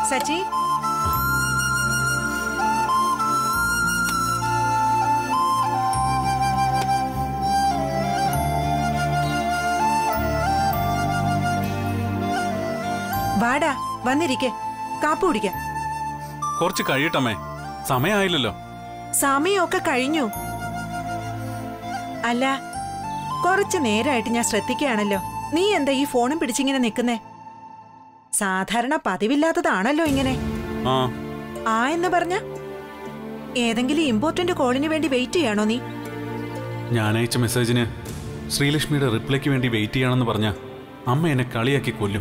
സച്ചി വാടാ വന്നിരിക്കെ കാപ്പി കുടിക്കാം കുറച്ച് കഴിയട്ടമ്മേ സമയമായില്ലല്ലോ സമയമൊക്കെ കഴിഞ്ഞു അല്ല കുറച്ചു നേരമായിട്ട് ഞാൻ ശ്രദ്ധിക്കുകയാണല്ലോ നീ എന്താ ഈ ഫോണും പിടിച്ചിങ്ങനെ നിൽക്കുന്നേ സാധാരണ പതിവില്ലാത്തതാണല്ലോ ഇങ്ങനെ ആ ആ എന്ന് പറഞ്ഞ ഏതെങ്കിലും ഇമ്പോർട്ടന്റ് കോളിന് വേണ്ടി വെയിറ്റ് ചെയ്യാണോ നീ ഞാൻ അയച്ച മെസ്സേജിന് ശ്രീലക്ഷ്മിയുടെ റിപ്ലൈക്ക് വേണ്ടി വെയിറ്റ് ചെയ്യണമെന്ന് പറഞ്ഞ അമ്മ എന്നെ കളിയാക്കി കൊല്ലും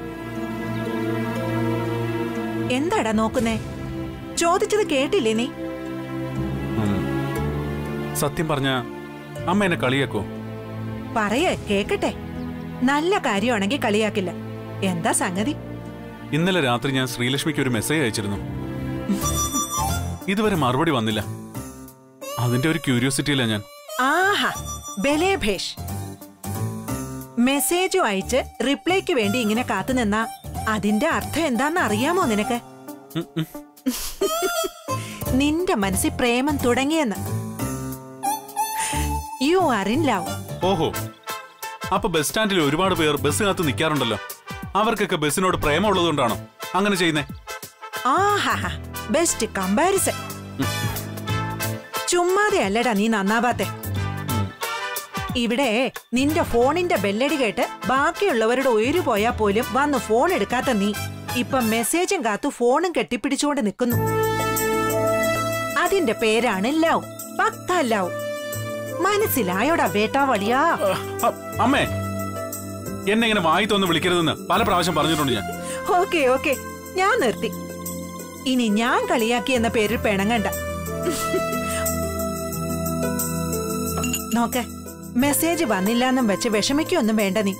എന്താടാ നോക്കുന്നേ ചോദിച്ചത് കേട്ടില്ലേ നീ ഉം. സത്യം പറഞ്ഞ അമ്മ എന്നെ കളിയാക്കോ പറയേ കേക്കട്ടെ നല്ല കാര്യമാണെങ്കിൽ കളിയാക്കില്ല എന്താ സംഗതി ഇന്നലെ രാത്രി ഞാൻ ശ്രീലക്ഷ്മിക്ക് ഒരു മെസ്സേജ് അയച്ചിരുന്നു ഇതുവരെ മറുപടി വന്നില്ല അതിന്റെ ഒരു ക്യൂരിയോസിറ്റിയില്ല ഞാൻ ആഹാ ബലേഭേഷ് മെസ്സേജും അയച്ച് റിപ്ലൈക്ക് വേണ്ടി ഇങ്ങനെ കാത്തു നിന്നാ അതിന്റെ അർത്ഥം എന്താന്ന് അറിയാമോ നിനക്ക് ഉം, ഉം. നിന്റെ മനസ്സിൽ പ്രേമം തുടങ്ങിയെന്ന് യു ആർ ഇൻ ലവ് ഓഹോ അപ്പൊ ബസ് സ്റ്റാൻഡിൽ ഒരുപാട് പേർ ബസ് കാത്ത് നിൽക്കാറുണ്ടല്ലോ അവർക്കൊക്കെ ബസ്സിനോട് പ്രേമമുള്ളതുകൊണ്ടാണോ അങ്ങനെ ചെയ്യുന്നേ ആഹാ ബെസ്റ്റ് കമ്പാരിസൺ ചുമ്മാതെ അല്ലടാ നീ നന്നാവാത്തെ ഇവിടെ നിന്റെ ഫോണിന്റെ ബെല്ലടി കേട്ട് ബാക്കിയുള്ളവരുടെ ഉയരു പോയാ പോലും വന്ന് ഫോൺ എടുക്കാത്ത നീ ഇപ്പൊ മെസ്സേജും കാത്തു ഫോണും കെട്ടിപ്പിടിച്ചുകൊണ്ട് നിൽക്കുന്നു അതിന്റെ പേരാണ് ലവ് പക്ക ലവ് മനസ്സിലായോടാ വേട്ടാവളിയാ അ- അമ്മേ എന്നെ ഇങ്ങനെ വായി തോന്ന് വിളിക്കരുതെന്ന് പല പ്രാവശ്യം പറഞ്ഞിട്ടുണ്ട് ഞാൻ ഓക്കെ ഓക്കെ ഞാൻ നിർത്തി ഇനി ഞാൻ കളിയാക്കി എന്ന പേരിൽ പിണങ്ങണ്ട നോക്ക് മെസ്സേജ് വന്നില്ലാന്നും വെച്ച് വിഷമിക്കൊന്നും വേണ്ട നീ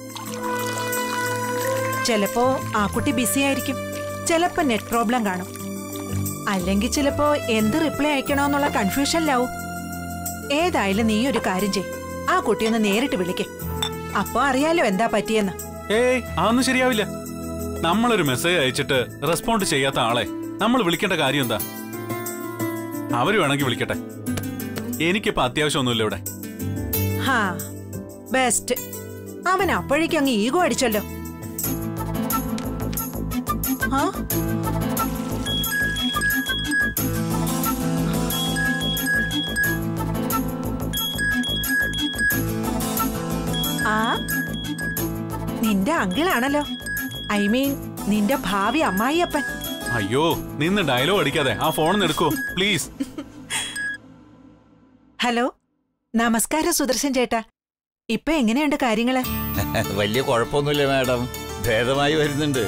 ചിലപ്പോ ആ കുട്ടി ബിസി ആയിരിക്കും ചിലപ്പോ നെറ്റ് പ്രോബ്ലം കാണും അല്ലെങ്കിൽ ചിലപ്പോ എന്ത് റിപ്ലൈ അയക്കണോന്നുള്ള കൺഫ്യൂഷനിലാവും ഏതായാലും നീ ഒരു കാര്യം ചെയ് ആ കുട്ടിയൊന്ന് നേരിട്ട് വിളിക്ക് അപ്പൊ അറിയാലോ എന്താ പറ്റിയെന്ന് ഏയ് അതൊന്നും ശരിയാവില്ല നമ്മളൊരു മെസ്സേജ് അയച്ചിട്ട് റെസ്പോണ്ട് ചെയ്യാത്ത ആളെ നമ്മൾ വിളിക്കേണ്ട കാര്യം എന്താ അവര് വേണമെങ്കിൽ വിളിക്കട്ടെ എനിക്കിപ്പോ അത്യാവശ്യമൊന്നുമില്ല ഇവിടെ ഹാ ബെസ്റ്റ് അവൻ അപ്പോഴേക്കും അങ്ങ് ഈഗോ അടിച്ചല്ലോ ആ? ആ നിന്റെ അങ്കിളാണല്ലോ ഐ മീൻ നിന്റെ ഭാവി അമ്മായിയപ്പൻ അയ്യോ നിന്ന് ഡയലോഗ് അടിക്കാതെ ആ ഫോൺ എടുക്കോ പ്ലീസ് ഹലോ നമസ്കാരം സുദർശൻ ചേട്ടാ ഇപ്പൊ എങ്ങനെയുണ്ട് കാര്യങ്ങള് വലിയ കുഴപ്പമൊന്നുമില്ല മാഡം ഭേദമായി വരുന്നുണ്ട്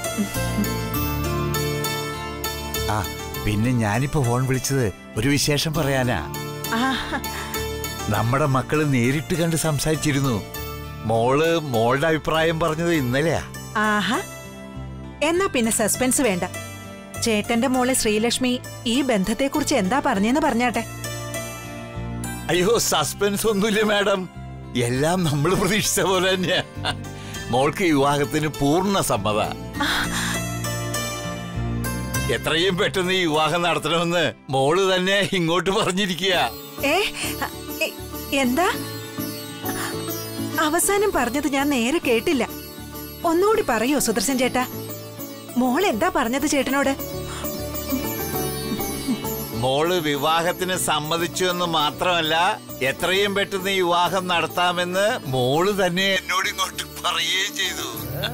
ആ പിന്നെ ഞാനിപ്പോ ഫോൺ വിളിച്ചത് ഒരു വിശേഷം പറയാനാ ആ നമ്മുടെ മക്കള് നേരിട്ട് കണ്ട് സംസാരിച്ചിരുന്നു മോള് മോളുടെ അഭിപ്രായം പറഞ്ഞത് ഇന്നലെയാ ആഹാ എന്നാ പിന്നെ സസ്പെൻസ് വേണ്ട ചേട്ടന്റെ മോളെ ശ്രീലക്ഷ്മി ഈ ബന്ധത്തെക്കുറിച്ച് എന്താ പറഞ്ഞെന്ന് പറഞ്ഞാട്ടെ അയ്യോ സസ്പെൻസ് ഒന്നുമില്ല മാഡം എല്ലാം നമ്മൾ പ്രതീക്ഷിച്ച പോലെ തന്നെയാ മോൾക്ക് വിവാഹത്തിന് പൂർണ്ണ സമ്മത എത്രയും പെട്ടെന്ന് ഈ വിവാഹം നടത്തണമെന്ന് മോള് തന്നെ ഇങ്ങോട്ട് പറഞ്ഞിരിക്കുക ഏ അ, എ, എന്താ അവസാനം പറഞ്ഞത് ഞാൻ നേരെ കേട്ടില്ല ഒന്നുകൂടി പറയോ സുദർശൻ ചേട്ടാ മോൾ എന്താ പറഞ്ഞത് ചേട്ടനോട് മോള് വിവാഹത്തിന് സമ്മതിച്ചു എന്ന് മാത്രമല്ല എത്രയും പെട്ടെന്ന് ഈ വിവാഹം നടത്താമെന്ന് മോള് തന്നെ എന്നോട് ഇങ്ങോട്ട് പറയുകയും ചെയ്തു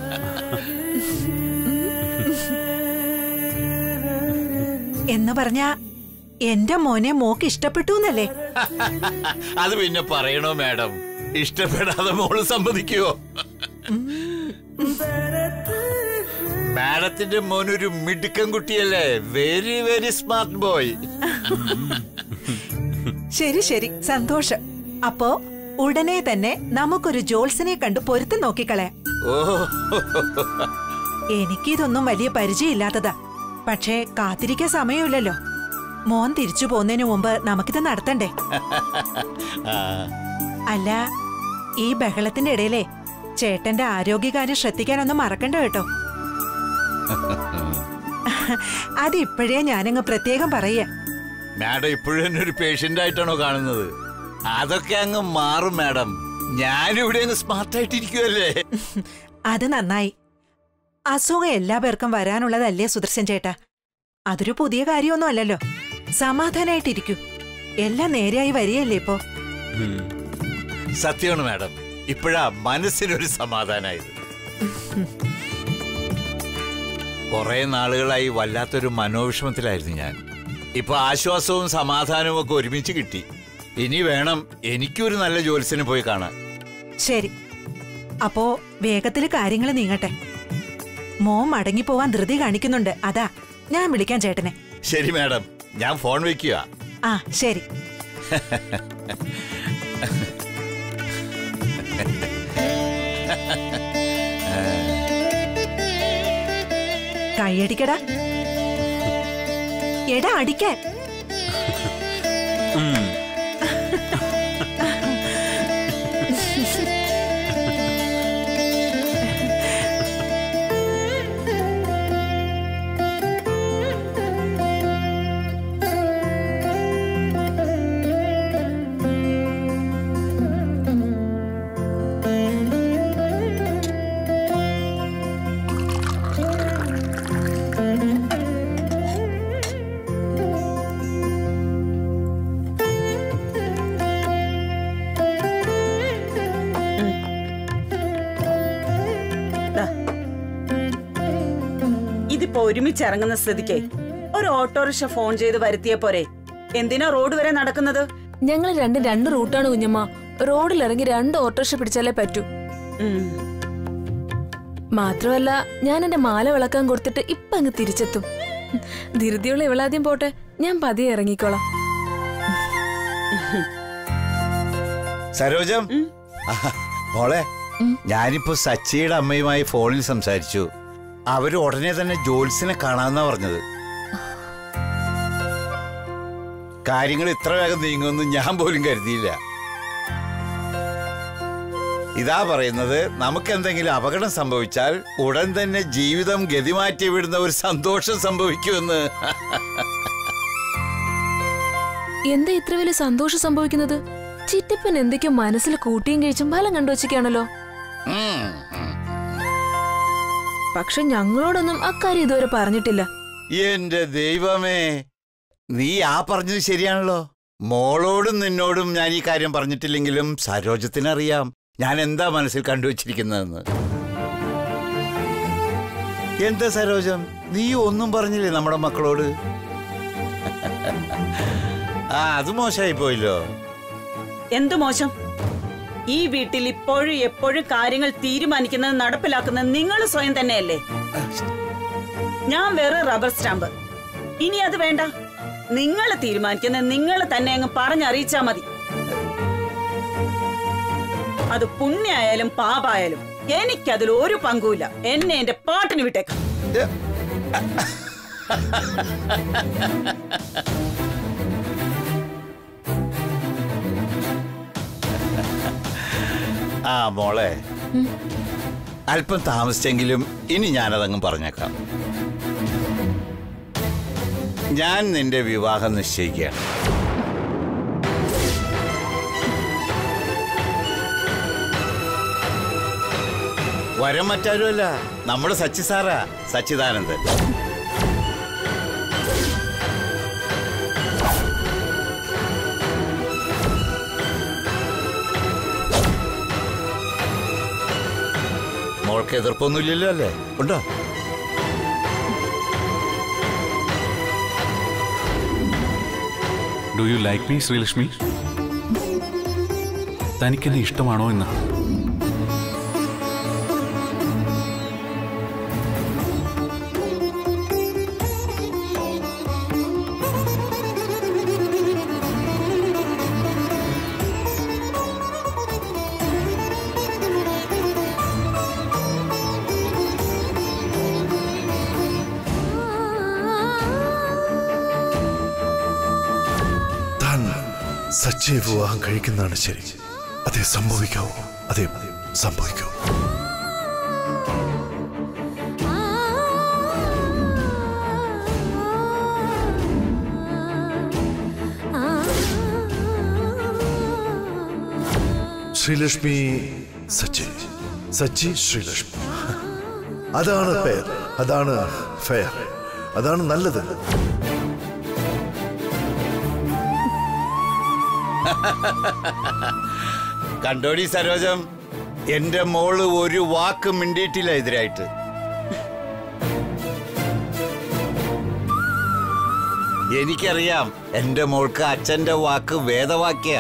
എന്ന് പറഞ്ഞാ എന്റെ മോനെ മോക്ക് ഇഷ്ടപ്പെട്ടു എന്നല്ലേ അത് പിന്നെ പറയണോ മാഡം ഇഷ്ടപ്പെടാതെ മോള് സമ്മതിക്കുവോ മാഡത്തിന്റെ മോനൊരു മിടുക്കൻ കുട്ടിയല്ലേ വെരി വെരി സ്മാർട്ട് ബോയ് ശരി ശരി സന്തോഷം അപ്പോ ഉടനെ തന്നെ നമുക്കൊരു ജോത്സനെ കണ്ടു പൊരുത്തം നോക്കിക്കളയാം ഓ എനിക്കിതൊന്നും വലിയ പരിചയമില്ലാത്തതാ പക്ഷേ കാത്തിരിക്കാൻ സമയമില്ലല്ലോ മോൻ തിരിച്ചു പോകുന്നതിന് മുമ്പ് നമുക്കിത് നടത്തണ്ടേ ആ, അല്ല ഈ ബഹളത്തിന്റെ ഇടയിലേ ചേട്ടന്റെ ആരോഗ്യകാര്യം ശ്രദ്ധിക്കാനൊന്നും മറക്കണ്ട കേട്ടോ അത് ഇപ്പോഴേ ഞാനങ്ങ് പ്രത്യേകം പറയുക മാഡം ഇപ്പോഴും എന്നെ ഒരു പേഷ്യന്റ് ആയിട്ടാണോ കാണുന്നത് അതൊക്കെ അങ്ങ് മാറും മാഡം ഞാനിവിടെ അങ്ങ് സ്മാർട്ട് ആയിട്ടിരിക്കുവല്ലേ അത് നന്നായി അസുഖം എല്ലാ പേർക്കും വരാനുള്ളതല്ലേ സുദർശൻ ചേട്ടാ അതൊരു പുതിയ കാര്യമൊന്നും അല്ലല്ലോ സമാധാനായിട്ടിരിക്കൂ എല്ലാം നേരെയായി വരികയല്ലേ ഇപ്പോ ഉം. സത്യമാണ് മാഡം ഇപ്പോഴാ മനസ്സിനൊരു സമാധാനായത് കുറെ നാളുകളായി വല്ലാത്തൊരു മനോവിഷമത്തിലായിരുന്നു ഞാൻ ഇപ്പൊ ആശ്വാസവും സമാധാനവും ഒക്കെ ഒരുമിച്ച് കിട്ടി ഇനി വേണം എനിക്കൊരു നല്ല ജോലിസിന് പോയി കാണാൻ ശരി അപ്പോ വേഗത്തിൽ കാര്യങ്ങൾ നീങ്ങട്ടെ മോൻ മടങ്ങിപ്പോവാൻ ധൃതി കാണിക്കുന്നുണ്ട് അതാ ഞാൻ വിളിക്കാം ചേട്ടനെ ശരി മാഡം ഞാൻ ഫോൺ വെക്കുക ആ ശരി കൈയടിക്കടാ എടാ അടിക്കാൻ ഉം. ദാ. ഇതിപ്പോ ഒരുമിച്ച് ഇറങ്ങുന്ന സ്ഥിതിക്ക് ഒരു ഓട്ടോറിക്ഷ ഫോൺ ചെയ്ത് വരുത്തിയ പോരെ എന്തിനാ റോഡ് വരെ നടക്കുന്നത് ഞങ്ങൾ രണ്ട് രണ്ട് റൂട്ടാണ് കുഞ്ഞമ്മ റോഡിൽ ഇറങ്ങി രണ്ട് ഓട്ടോറിക്ഷ പിടിച്ചാലേ പറ്റൂ ഉം. മാത്രമല്ല ഞാൻ എന്റെ മാല വിളക്കാൻ കൊടുത്തിട്ട് ഇപ്പൊ അങ്ങ് തിരിച്ചെത്തും ധൃതിയുള്ള ഇവളാദ്യം പോട്ടെ ഞാൻ പതിയെ ഇറങ്ങിക്കോളാം സരോജം ഉം. ആഹാ, മോളെ ഉം. ഞാനിപ്പോ സച്ചിയുടെ അമ്മയുമായി ഫോണിൽ സംസാരിച്ചു അവര് ഉടനെ തന്നെ ജോൽസിനെ കാണാന്നാ പറഞ്ഞത് കാര്യങ്ങൾ ഇത്ര വേഗം നീങ്ങുമെന്ന് ഞാൻ പോലും കരുതിയില്ല ഇതാ പറയുന്നത് നമുക്ക് എന്തെങ്കിലും അപകടം സംഭവിച്ചാൽ ഉടൻ തന്നെ ജീവിതം ഗതിമാറ്റി വിടുന്ന ഒരു സന്തോഷം സംഭവിക്കുമെന്ന് എന്താ ഇത്ര വലിയ സന്തോഷം സംഭവിക്കുന്നത് ചിറ്റപ്പൻ എന്തൊക്കെയോ മനസ്സിൽ കൂട്ടിയും കഴിച്ചും ഫലം കണ്ടുവച്ചിക്കാണല്ലോ ഉം, ഉം. പക്ഷെ ഞങ്ങളോടൊന്നും അക്കാര്യം ഇതുവരെ പറഞ്ഞിട്ടില്ല എന്റെ ദൈവമേ നീ ആ പറഞ്ഞത് ശരിയാണല്ലോ മോളോടും നിന്നോടും ഞാൻ ഈ കാര്യം പറഞ്ഞിട്ടില്ലെങ്കിലും സരോജത്തിനറിയാം ഞാൻ എന്താ മനസ്സിൽ കണ്ടുവച്ചിരിക്കുന്നതെന്ന് എന്താ സരോജം നീ ഒന്നും പറഞ്ഞില്ലേ നമ്മുടെ മക്കളോട് ആ അത് മോശമായി പോയില്ലോ എന്തു മോശം ഈ വീട്ടിൽ ഇപ്പോഴും എപ്പോഴും കാര്യങ്ങൾ തീരുമാനിക്കുന്നത് നടപ്പിലാക്കുന്നത് നിങ്ങൾ സ്വയം തന്നെയല്ലേ ഞാൻ വേറെ റബ്ബർ സ്റ്റാമ്പ് ഇനി അത് വേണ്ട നിങ്ങൾ തീരുമാനിക്കുന്നത് നിങ്ങൾ തന്നെ അങ്ങ് പറഞ്ഞറിയിച്ചാ മതി അത് പുണ്യായാലും പാപായാലും എനിക്കതിൽ ഒരു പങ്കുമില്ല എന്നെ എന്റെ പാട്ടിന് വിട്ടേക്കാം ആ മോളെ അല്പം താമസിച്ചെങ്കിലും ഇനി ഞാനതങ്ങ് പറഞ്ഞേക്കാം ഞാൻ നിന്റെ വിവാഹം നിശ്ചയിക്കുകയാണ് വരം മറ്റാരുമല്ല നമ്മുടെ സച്ചി സാറാ സച്ചിദാനന്ദൻ മോൾക്ക് എതിർപ്പൊന്നുമില്ലല്ലോ അല്ലേ ഉണ്ടോ do you like me Sreelakshmi തനിക്കെന്നെ ഇഷ്ടമാണോ എന്ന് താൻ സച്ചിയെ വിവാഹം കഴിക്കുന്നതാണ് ശരി അതെ സംഭവിക്കാവൂ അതെ സംഭവിക്കൂ ശ്രീലക്ഷ്മി സച്ചി സച്ചി ശ്രീലക്ഷ്മി അതാണ് പേർ അതാണ് ഫെയർ അതാണ് നല്ലത് കണ്ടോടി സരോജം എന്റെ മോള് ഒരു വാക്ക് മിണ്ടിയിട്ടില്ല എതിരായിട്ട് എനിക്കറിയാം എന്റെ മോൾക്ക് അച്ഛന്റെ വാക്ക് വേദവാക്യ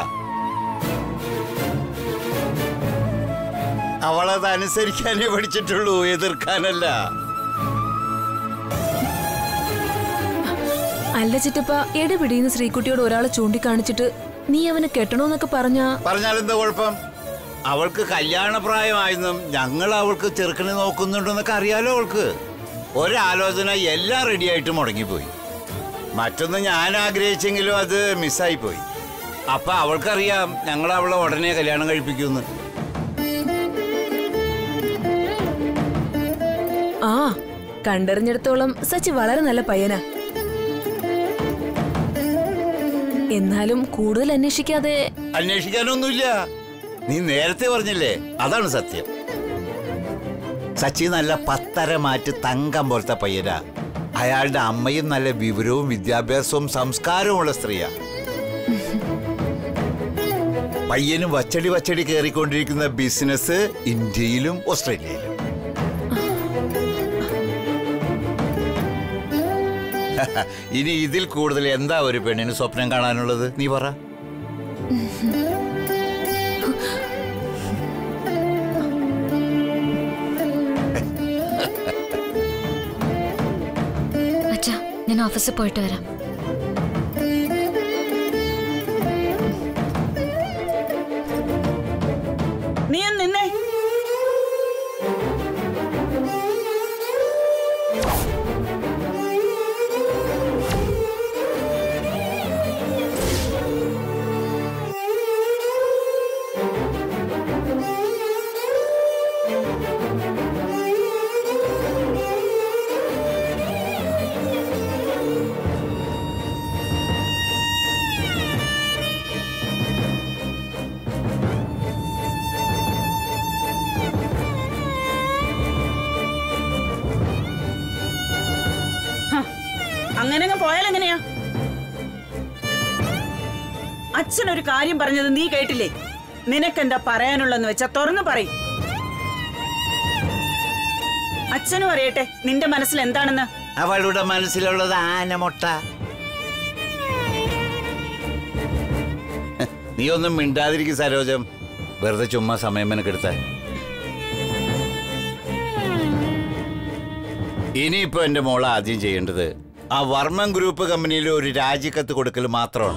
അവളത് അനുസരിക്കാനേ പഠിച്ചിട്ടുള്ളൂ എതിർക്കാനല്ല അല്ല ചിറ്റപ്പ എടപിടിയുന്ന ശ്രീകുട്ടിയോട് ഒരാളെ ചൂണ്ടിക്കാണിച്ചിട്ട് നീ അവനെ കെട്ടണോന്നൊക്കെ പറഞ്ഞാ പറഞ്ഞാലെന്താ കുഴപ്പം അവൾക്ക് കല്യാണപ്രായമായെന്നും ഞങ്ങൾ അവൾക്ക് ചെറുക്കനെ നോക്കുന്നുണ്ടെന്നൊക്കെ അറിയാലോ അവൾക്ക് ഒരാലോചന എല്ലാം റെഡിയായിട്ട് മുടങ്ങിപ്പോയി മറ്റൊന്ന് ഞാൻ ആഗ്രഹിച്ചെങ്കിലും അത് മിസ്സായി പോയി അപ്പൊ അവൾക്കറിയാം ഞങ്ങൾ അവളെ ഉടനെ കല്യാണം കഴിപ്പിക്കുമെന്ന് ആ കണ്ടറിഞ്ഞിടത്തോളം സച്ചി വളരെ നല്ല പയ്യനാ എന്നാലും കൂടുതൽ അന്വേഷിക്കാതെ അന്വേഷിക്കാനൊന്നുമില്ല നീ നേരത്തെ പറഞ്ഞില്ലേ അതാണ് സത്യം സച്ചി നല്ല പത്തര മാറ്റ് തങ്കം പോലത്തെ പയ്യനാ അയാളുടെ അമ്മയും നല്ല വിവരവും വിദ്യാഭ്യാസവും സംസ്കാരവുമുള്ള സ്ത്രീയാ പയ്യനും വച്ചടി വച്ചടി കയറിക്കൊണ്ടിരിക്കുന്ന ബിസിനസ് ഇന്ത്യയിലും ഓസ്ട്രേലിയയിലും ഇനി ഇതിൽ കൂടുതൽ എന്താ ഒരു പെണ്ണിന് സ്വപ്നം കാണാനുള്ളത് നീ പറ അച്ഛാ ഞാൻ ഓഫീസിൽ പോയിട്ട് വരാം നീ ഒന്ന് നിന്നേ അങ്ങനെ അങ്ങ് പോയാൽ എങ്ങനെയാ അച്ഛൻ ഒരു കാര്യം പറഞ്ഞത് നീ കേട്ടില്ലേ നിനക്കെന്താ പറയാനുള്ളെന്ന് വെച്ചാ തുറന്നു പറയും അച്ഛനും അറിയട്ടെ നിന്റെ മനസ്സിൽ എന്താണെന്ന് അവളുടെ മനസ്സിലുള്ളത് ആനമുട്ട നീ ഒന്നും മിണ്ടാതിരിക്കും സരോജം വെറുതെ ചുമ്മാ സമയം മെനക്കെടുത്ത ഇനിയിപ്പോ എന്റെ മോള് ആദ്യം ചെയ്യേണ്ടത് ആ വർമ്മൻ ഗ്രൂപ്പ് കമ്പനിയിൽ ഒരു രാജിക്കത്ത് കൊടുക്കൽ മാത്രമാണ്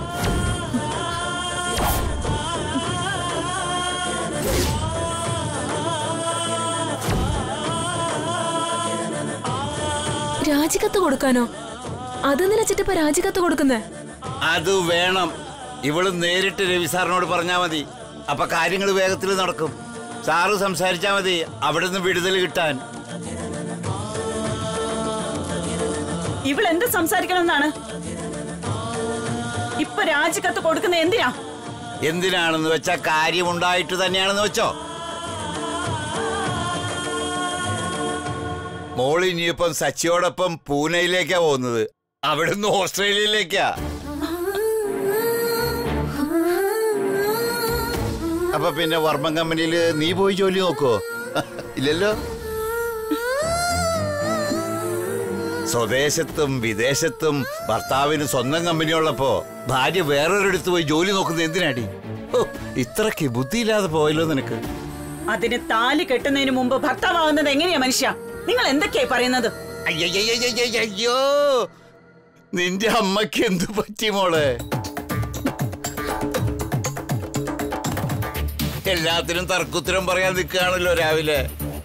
രാജിക്കത്ത് കൊടുക്കാനോ അതെന്തിനാ ചിറ്റപ്പ രാജിക്കത്ത് കൊടുക്കുന്നേ അത് വേണം ഇവള് നേരിട്ട് രവി സാറിനോട് പറഞ്ഞാ മതി അപ്പൊ കാര്യങ്ങൾ വേഗത്തിൽ നടക്കും സാറ് സംസാരിച്ചാ മതി അവിടെ നിന്ന് വിടുതൽ കിട്ടാൻ ഇവൾ എന്ത് സംസാരിക്കണമെന്നാണ് ഇപ്പൊ രാജിക്കത്ത് കൊടുക്കുന്ന എന്തിനാ എന്തിനാണെന്ന് വെച്ചാ കാര്യമുണ്ടായിട്ട് തന്നെയാണെന്ന് വെച്ചോ മോൾ ഇനിയിപ്പം സച്ചിയോടൊപ്പം പൂനെയിലേക്കാ പോകുന്നത് അവിടുന്ന് ഓസ്ട്രേലിയയിലേക്കാ അപ്പൊ പിന്നെ വർമ്മൻ കമ്പനിയിൽ നീ പോയി ജോലി നോക്കോ ഇല്ലല്ലോ സ്വദേശത്തും വിദേശത്തും ഭർത്താവിന് സ്വന്തം കമ്പനി ഉള്ളപ്പോ ഭാര്യ വേറൊരിടത്ത് പോയി ജോലി നോക്കുന്നത് എന്തിനാടി ഓ ഇത്രക്ക് ബുദ്ധിയില്ലാതെ പോയല്ലോ നിനക്ക് അതിന് താലി കെട്ടുന്നതിന് മുമ്പ് ഭർത്താവാകുന്നത് എങ്ങനെയാ മനുഷ്യ നിങ്ങൾ എന്തൊക്കെയായി പറയുന്നത് അയ്യയ്യയ്യയ്യയ്യോ നിന്റെ അമ്മയ്ക്ക് എന്തു പറ്റി മോളെ എല്ലാത്തിനും തർക്കുത്തരം പറയാൻ നിൽക്കുകയാണല്ലോ രാവിലെ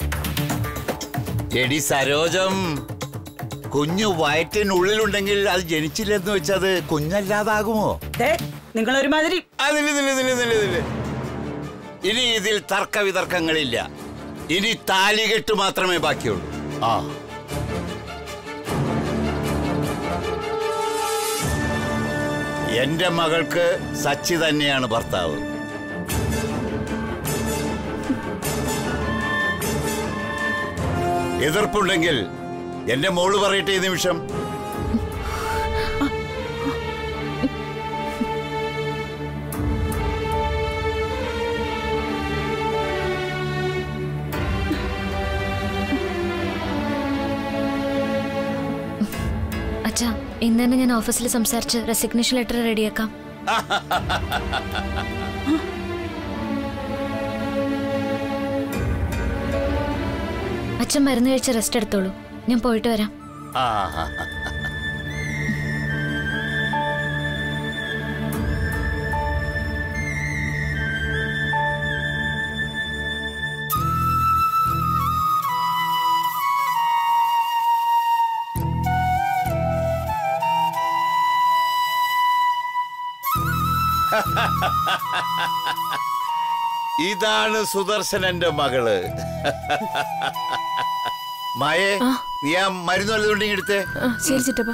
എടി സരോജം കുഞ്ഞു വയറ്റിനുള്ളിലുണ്ടെങ്കിൽ അത് ജനിച്ചില്ലെന്ന് വെച്ചത് കുഞ്ഞല്ലാതാകുമോ ദേ, നിങ്ങൾ ഒരുമാതിരി അതില് ഇതില് ഇതില് ഇതില് ഇതില്. ഇനി ഇതിൽ തർക്ക വിതർക്കങ്ങളില്ല ഇനി താലികെട്ട് മാത്രമേ ബാക്കിയുള്ളൂ ആ എന്റെ മകൾക്ക് സച്ചി തന്നെയാണ് ഭർത്താവ് എതിർപ്പുണ്ടെങ്കിൽ എന്റെ മോള് പറയട്ടെ ഈ നിമിഷം അച്ഛാ ഇന്ന് തന്നെ ഞാൻ ഓഫീസിൽ സംസാരിച്ച് റെസിഗ്നേഷൻ ലെറ്റർ റെഡിയാക്കാം അച്ഛൻ മരുന്ന് കഴിച്ച് റെസ്റ്റ് എടുത്തോളൂ ഞാൻ പോയിട്ട് വരാം ആ ഇതാണ് സുദർശനന്റെ മകള് മായേ നീ ആ മരുന്ന് വല്ലതുണ്ടെങ്കിൽ എടുത്തേ ആ ശരി ചിറ്റപ്പ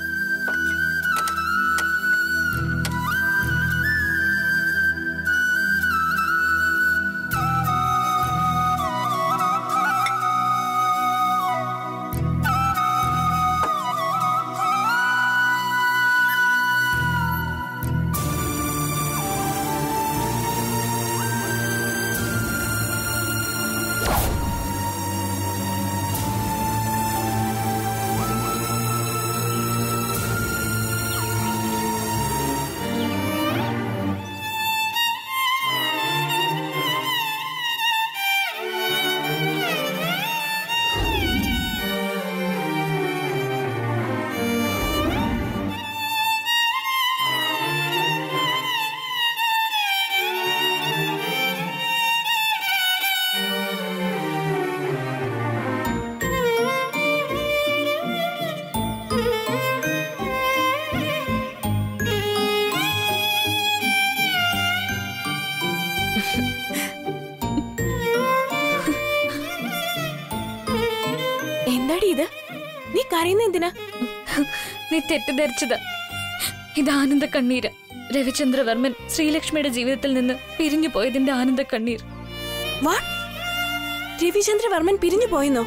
എന്താടി ഇത് നീ കരയുന്ന എന്തിനാ നീ തെറ്റിദ്ധരിച്ചതാ ഇത് ആനന്ദ കണ്ണീര് രവിചന്ദ്രവർമ്മൻ ശ്രീലക്ഷ്മിയുടെ ജീവിതത്തിൽ നിന്ന് പിരിഞ്ഞു പോയതിന്റെ ആനന്ദ കണ്ണീർ വാട്ട് രവിചന്ദ്രവർമ്മൻ പിരിഞ്ഞു പോയെന്നോ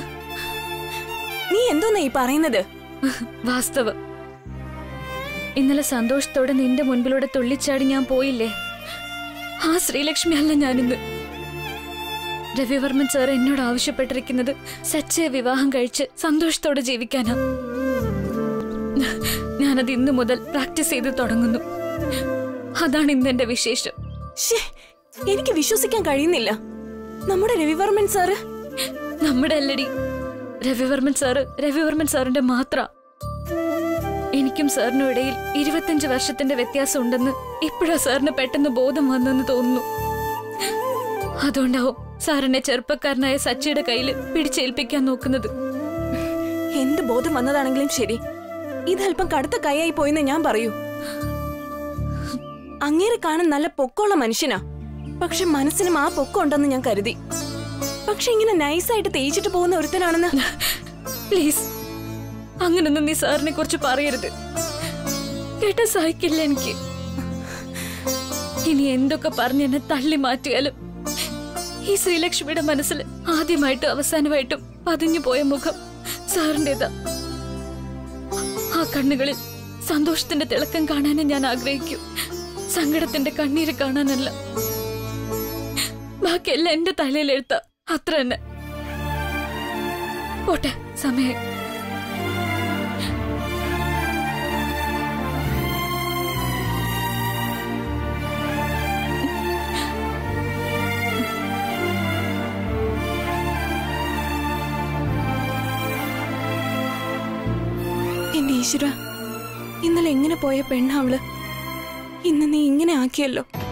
നീ എന്തോന്നാ ഈ പറയുന്നത് വാസ്തവം ഇന്നലെ സന്തോഷത്തോടെ നിന്റെ മുൻപിലൂടെ തുള്ളിച്ചാടി ഞാൻ പോയില്ലേ ആ ശ്രീലക്ഷ്മി അല്ല ഞാനിന്ന് രവിവർമ്മൻ സാർ എന്നോട് ആവശ്യപ്പെട്ടിരിക്കുന്നത് സച്ചയെ വിവാഹം കഴിച്ച് സന്തോഷത്തോടെ ജീവിക്കാനാ ഞാനത് ഇന്നു മുതൽ പ്രാക്ടീസ് ചെയ്ത് തുടങ്ങുന്നു അതാണ് ഇന്ന് എന്റെ വിശേഷം ശ്ശേ, എനിക്ക് വിശ്വസിക്കാൻ കഴിയുന്നില്ല നമ്മുടെ രവിവർമ്മൻ സാറ് നമ്മുടെ അല്ലടി രവിവർമ്മൻ സാറ് രവിവർമ്മൻ സാറിന്റെ മാത്ര എനിക്കും സാറിനും ഇടയിൽ ഇരുപത്തിയഞ്ച് വർഷത്തിന്റെ വ്യത്യാസം ഉണ്ടെന്ന് ഇപ്പോഴാ സാറിന് പെട്ടെന്ന് ബോധം വന്നെന്ന് തോന്നുന്നു അതുകൊണ്ടാവും സാറിനെ ചെറുപ്പക്കാരനായ സച്ചിയുടെ കയ്യിൽ പിടിച്ചേൽപ്പിക്കാൻ നോക്കുന്നത് എന്ത് ബോധം വന്നതാണെങ്കിലും ശരി ഇതല്പം കടുത്ത കൈയായി പോയെന്ന് ഞാൻ പറയൂ അങ്ങേരെ കാണാൻ നല്ല പൊക്കമുള്ള മനുഷ്യനാ പക്ഷെ മനസ്സിനും ആ പൊക്കം ഉണ്ടെന്ന് ഞാൻ കരുതി പക്ഷെ ഇങ്ങനെ നൈസായിട്ട് തേച്ചിട്ട് പോകുന്ന ഒരുത്തനാണെന്ന് പ്ലീസ് അങ്ങനൊന്നും നീ സാറിനെ കുറിച്ച് പറയരുത് കേട്ട സഹിക്കില്ല എനിക്ക് ഇനി എന്തൊക്കെ പറഞ്ഞ് എന്നെ തള്ളി മാറ്റിയാലും ഈ ശ്രീലക്ഷ്മിയുടെ മനസ്സിൽ ആദ്യമായിട്ടും അവസാനമായിട്ടും പതിഞ്ഞു പോയ മുഖം സാറിൻ്റെതാ ആ കണ്ണുകളിൽ സന്തോഷത്തിന്റെ തിളക്കം കാണാനേ ഞാൻ ആഗ്രഹിക്കൂ സങ്കടത്തിന്റെ കണ്ണീര് കാണാനല്ല ബാക്കിയെല്ലാം എന്റെ തലയിൽ എഴുത്ത അത്ര തന്നെ പോട്ടെ സമയം എന്റെ ഈശ്വര ഇന്നലെ എങ്ങനെ പോയ പെണ്ണാവള് ഇന്ന് നീ ഇങ്ങനെ ആക്കിയല്ലോ